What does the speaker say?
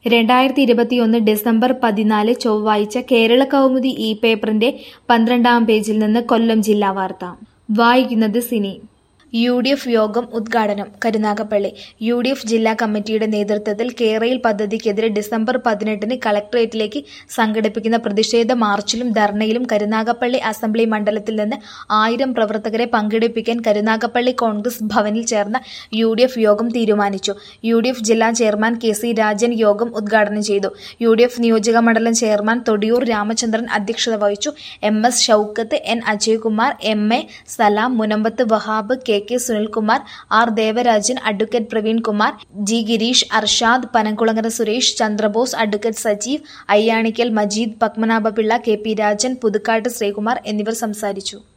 രണ്ടായിരത്തി ഇരുപത്തിയൊന്ന് ഡിസംബർ പതിനാല് ചൊവ്വാഴ്ച കേരള കൗമുദി ഈ പേപ്പറിന്റെ പന്ത്രണ്ടാം പേജിൽ നിന്ന് കൊല്ലം ജില്ലാ വാർത്ത വായിക്കുന്നത് സിനി യു ഡി എഫ് യോഗം ഉദ്ഘാടനം കരുനാഗപ്പള്ളി യു ഡി എഫ് ജില്ലാ കമ്മിറ്റിയുടെ നേതൃത്വത്തിൽ കേരയിൽ പദ്ധതിക്കെതിരെ ഡിസംബർ പതിനെട്ടിന് കളക്ടറേറ്റിലേക്ക് സംഘടിപ്പിക്കുന്ന പ്രതിഷേധ മാർച്ചിലും ധർണയിലും കരുനാഗപ്പള്ളി അസംബ്ലി മണ്ഡലത്തിൽ നിന്ന് ആയിരം പ്രവർത്തകരെ പങ്കെടുപ്പിക്കാൻ കരുനാഗപ്പള്ളി കോൺഗ്രസ് ഭവനിൽ ചേർന്ന യു ഡി എഫ് യോഗം തീരുമാനിച്ചു യു ഡി എഫ് ജില്ലാ ചെയർമാൻ കെ സി രാജൻ യോഗം ഉദ്ഘാടനം ചെയ്തു യു ഡി എഫ് നിയോജക മണ്ഡലം ചെയർമാൻ തൊടിയൂർ രാമചന്ദ്രൻ അധ്യക്ഷത വഹിച്ചു M S Shoukath N Ajaykumar M A Salam Munambath Wahab K K Sunilkumar R Devarajan advocate Praveen Kumar G Girish Arshad Panamkulangara Suresh Chandrabose advocate Sajeev Ayyanikkal Majeed Padmanabhapillai K P Rajan Puthukkad Sreekumar എന്നിവർ സംസാരിച്ചു